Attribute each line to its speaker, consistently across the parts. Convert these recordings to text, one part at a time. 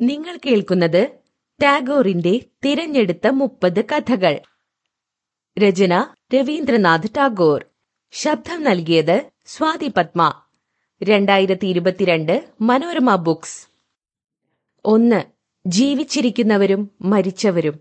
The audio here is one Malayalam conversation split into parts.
Speaker 1: നിങ്ങൾ കേൾക്കുന്നത് ടാഗോറിന്റെ തിരഞ്ഞെടുത്ത മുപ്പത് കഥകൾ രചന രവീന്ദ്രനാഥ് ടാഗോർ ശബ്ദം നൽകിയത് സ്വാതി പത്മ രണ്ടായിരത്തി ഇരുപത്തിരണ്ട് മനോരമ ബുക്സ് ഒന്ന് ജീവിച്ചിരിക്കുന്നവരും മരിച്ചവരും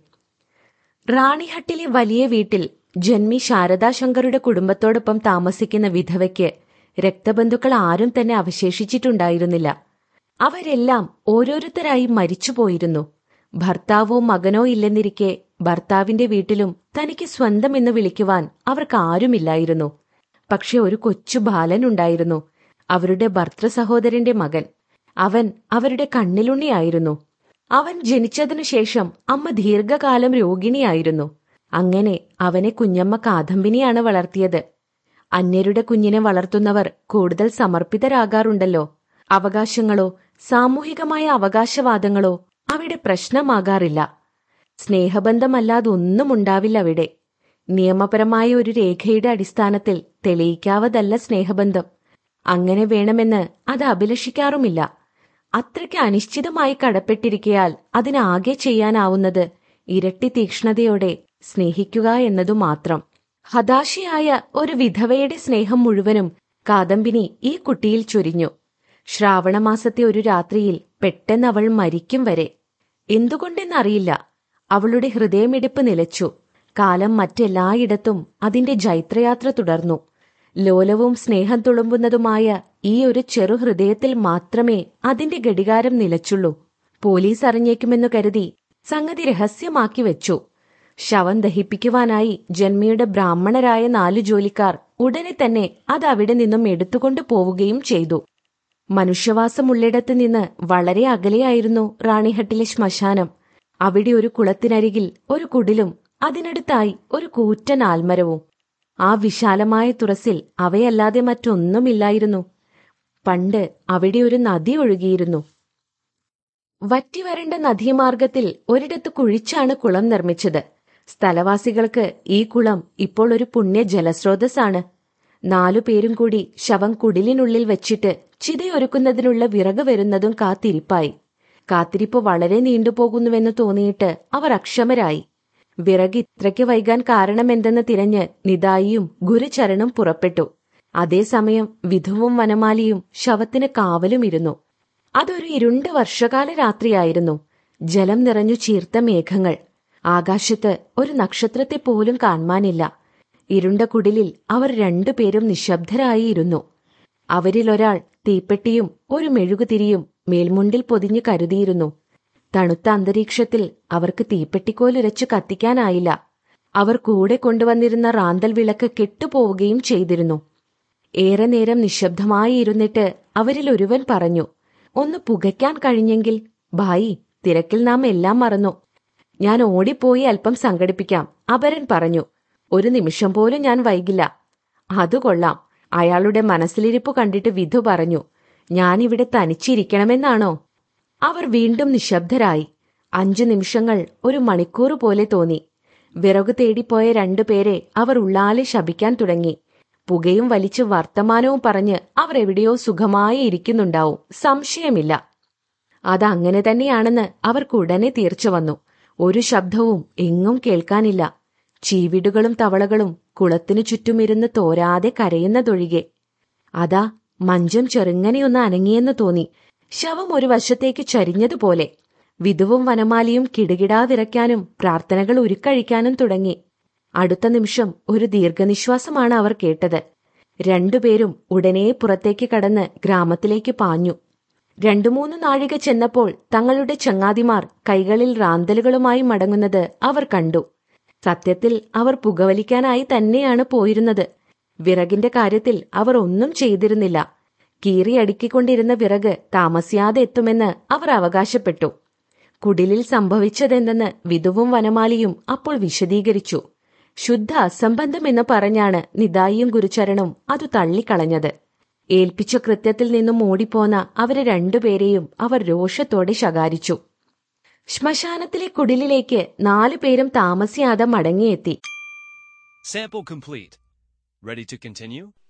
Speaker 1: റാണിഹട്ടിലെ വലിയ വീട്ടിൽ ജന്മി ശാരദാശങ്കറുടെ കുടുംബത്തോടൊപ്പം താമസിക്കുന്ന വിധവയ്ക്ക് രക്തബന്ധുക്കൾ ആരും തന്നെ അവശേഷിച്ചിട്ടുണ്ടായിരുന്നില്ല അവരെല്ലാം ഓരോരുത്തരായി മരിച്ചുപോയിരുന്നു ഭർത്താവോ മകനോ ഇല്ലെന്നിരിക്കെ ഭർത്താവിന്റെ വീട്ടിലും തനിക്ക് സ്വന്തം എന്ന് വിളിക്കുവാൻ അവർക്ക് ആരുമില്ലായിരുന്നു പക്ഷെ ഒരു കൊച്ചു ബാലനുണ്ടായിരുന്നു അവരുടെ ഭർത്തൃ സഹോദരന്റെ മകൻ അവൻ അവരുടെ കണ്ണിലുണ്ണിയായിരുന്നു അവൻ ജനിച്ചതിനു ശേഷം അമ്മ ദീർഘകാലം രോഗിണിയായിരുന്നു അങ്ങനെ അവനെ കുഞ്ഞമ്മ കാദംബിനിയാണ് വളർത്തിയത് അന്യരുടെ കുഞ്ഞിനെ വളർത്തുന്നവർ കൂടുതൽ സമർപ്പിതരാകാറുണ്ടല്ലോ അവകാശങ്ങളോ സാമൂഹികമായ അവകാശവാദങ്ങളോ അവിടെ പ്രശ്നമാകാറില്ല സ്നേഹബന്ധമല്ലാതൊന്നും ഉണ്ടാവില്ല അവിടെ നിയമപരമായ ഒരു രേഖയുടെ അടിസ്ഥാനത്തിൽ തെളിയിക്കാവതല്ല സ്നേഹബന്ധം അങ്ങനെ വേണമെന്ന് അത് അഭിലഷിക്കാറുമില്ല അത്രയ്ക്ക് അനിശ്ചിതമായി കടപ്പെട്ടിരിക്കയാൽ അതിനാകെ ചെയ്യാനാവുന്നത് ഇരട്ടി തീക്ഷ്ണതയോടെ സ്നേഹിക്കുക എന്നതു മാത്രം ഹതാശയായ ഒരു വിധവയുടെ സ്നേഹം മുഴുവനും കാദംബിനി ഈ കുട്ടിയിൽ ചൊരിഞ്ഞു ശ്രാവണമാസത്തെ ഒരു രാത്രിയിൽ പെട്ടെന്ന് അവൾ മരിക്കും വരെ എന്തുകൊണ്ടെന്നറിയില്ല അവളുടെ ഹൃദയമിടിപ്പ് നിലച്ചു കാലം മറ്റെല്ലായിടത്തും അതിന്റെ ജൈത്രയാത്ര തുടർന്നു ലോലവും സ്നേഹം തുളുമ്പുന്നതുമായ ഈ ഒരു ചെറു ഹൃദയത്തിൽ മാത്രമേ അതിന്റെ ഘടികാരം നിലച്ചുള്ളൂ പോലീസ് അറിഞ്ഞേക്കുമെന്നു കരുതി സംഗതി രഹസ്യമാക്കി വെച്ചു ശവം ദഹിപ്പിക്കുവാനായി ജന്മിയുടെ ബ്രാഹ്മണരായ നാലു ജോലിക്കാർ ഉടനെ തന്നെ അത് അവിടെ നിന്നും എടുത്തുകൊണ്ടു പോവുകയും ചെയ്തു മനുഷ്യവാസമുള്ളിടത്ത് നിന്ന് വളരെ അകലെയായിരുന്നു റാണിഹട്ടിലെ ശ്മശാനം അവിടെ ഒരു കുളത്തിനരികിൽ ഒരു കുടിലും അതിനടുത്തായി ഒരു കൂറ്റൻ ആൽമരവും ആ വിശാലമായ തുറസിൽ അവയല്ലാതെ മറ്റൊന്നുമില്ലായിരുന്നു പണ്ട് അവിടെ ഒരു നദി ഒഴുകിയിരുന്നു വറ്റിവരണ്ട നദീമാർഗത്തിൽ ഒരിടത്ത് കുഴിച്ചാണ് കുളം നിർമ്മിച്ചത് സ്ഥലവാസികൾക്ക് ഈ കുളം ഇപ്പോൾ ഒരു പുണ്യ ജലസ്രോതസ്സാണ് നാലു പേരും കൂടി ശവം കുടിലിനുള്ളിൽ വെച്ചിട്ട് ചിതയൊരുക്കുന്നതിനുള്ള വിറക് വരുന്നതും കാത്തിരിപ്പായി കാത്തിരിപ്പ് വളരെ നീണ്ടുപോകുന്നുവെന്ന് തോന്നിയിട്ട് അവർ അക്ഷമരായി വിറക് ഇത്രയ്ക്ക് വൈകാൻ കാരണമെന്തെന്ന് തിരഞ്ഞ് നിതായിയും ഗുരുചരണും പുറപ്പെട്ടു അതേസമയം വിധുവും വനമാലിയും ശവത്തിന് കാവലും ഇരുന്നു അതൊരു ഇരുണ്ട വർഷകാല രാത്രിയായിരുന്നു ജലം നിറഞ്ഞു ചീർത്ത മേഘങ്ങൾ ആകാശത്ത് ഒരു നക്ഷത്രത്തെ പോലും കാണാനില്ല ഇരുണ്ട കുടിലിൽ അവർ രണ്ടുപേരും നിശബ്ദരായി ഇരുന്നു അവരിലൊരാൾ തീപ്പെട്ടിയും ഒരു മെഴുകുതിരിയും മേൽമുണ്ടിൽ പൊതിഞ്ഞു കരുതിയിരുന്നു തണുത്ത അന്തരീക്ഷത്തിൽ അവർക്ക് തീപ്പെട്ടിക്കോലുരച്ചു കത്തിക്കാനായില്ല അവർ കൂടെ കൊണ്ടുവന്നിരുന്ന റാന്തൽ വിളക്ക് കെട്ടുപോവുകയും ചെയ്തിരുന്നു ഏറെ നേരം നിശബ്ദമായി ഇരുന്നിട്ട് അവരിൽ ഒരുവൻ പറഞ്ഞു ഒന്ന് പുകയ്ക്കാൻ കഴിഞ്ഞെങ്കിൽ ഭായി തിരക്കിൽ നാം എല്ലാം മറന്നു ഞാൻ ഓടിപ്പോയി അല്പം സംഘടിപ്പിക്കാം അപരൻ പറഞ്ഞു ഒരു നിമിഷം പോലും ഞാൻ വൈകില്ല അത് കൊള്ളാം അയാളുടെ മനസ്സിലിരിപ്പ് കണ്ടിട്ട് വിധു പറഞ്ഞു ഞാനിവിടെ തനിച്ചിരിക്കണമെന്നാണോ അവർ വീണ്ടും നിശബ്ദരായി അഞ്ചു നിമിഷങ്ങൾ ഒരു മണിക്കൂർ പോലെ തോന്നി വിറകു തേടിപ്പോയ രണ്ടുപേരെ അവർ ഉള്ളാലെ ശപിക്കാൻ തുടങ്ങി പുകയും വലിച്ച് വർത്തമാനവും പറഞ്ഞ് അവർ എവിടെയോ സുഖമായി ഇരിക്കുന്നുണ്ടാവും സംശയമില്ല അതങ്ങനെ തന്നെയാണെന്ന് അവർക്ക് ഉടനെ തീർച്ച വന്നു ഒരു ശബ്ദവും എങ്ങും കേൾക്കാനില്ല ചീവിടുകളും തവളകളും കുളത്തിനു ചുറ്റുമിരുന്ന് തോരാതെ കരയുന്നതൊഴികെ അതാ മഞ്ചം ചെറുങ്ങനെയൊന്ന് അനങ്ങിയെന്ന് തോന്നി ശവം ഒരു വശത്തേക്ക് ചരിഞ്ഞതുപോലെ വിധുവും വനമാലിയും കിടുകിടാ വിറയ്ക്കാനും പ്രാർത്ഥനകൾ ഉരുക്കഴിക്കാനും തുടങ്ങി അടുത്ത നിമിഷം ഒരു ദീർഘനിശ്വാസമാണ് അവർ കേട്ടത് രണ്ടുപേരും ഉടനെ പുറത്തേക്ക് കടന്ന് ഗ്രാമത്തിലേക്ക് പാഞ്ഞു രണ്ടു മൂന്ന് നാഴിക ചെന്നപ്പോൾ തങ്ങളുടെ ചങ്ങാതിമാർ കൈകളിൽ റാന്തലുകളുമായി മടങ്ങുന്നത് അവർ കണ്ടു സത്യത്തിൽ അവർ പുകവലിക്കാനായി തന്നെയാണ് പോയിരുന്നത് വിറകിന്റെ കാര്യത്തിൽ അവർ ഒന്നും ചെയ്തിരുന്നില്ല കീറിയടുക്കിക്കൊണ്ടിരുന്ന വിറക് താമസിയാതെ എത്തുമെന്ന് അവർ അവകാശപ്പെട്ടു കുടിലിൽ സംഭവിച്ചതെന്തെന്ന് വിധുവും വനമാലിയും അപ്പോൾ വിശദീകരിച്ചു ശുദ്ധ അസംബന്ധം എന്ന് പറഞ്ഞാണ് നിതായിയും ഗുരുചരണും അത് തള്ളിക്കളഞ്ഞത് ഏൽപ്പിച്ച കൃത്യത്തിൽ നിന്നും ഓടിപ്പോന്ന അവരെ രണ്ടുപേരെയും അവർ രോഷത്തോടെ ശകാരിച്ചു ശ്മശാനത്തിലെ കുടിലിലേക്ക് നാലു പേരും താമസിയാതെ മടങ്ങിയെത്തി
Speaker 2: Sample complete. Ready to continue?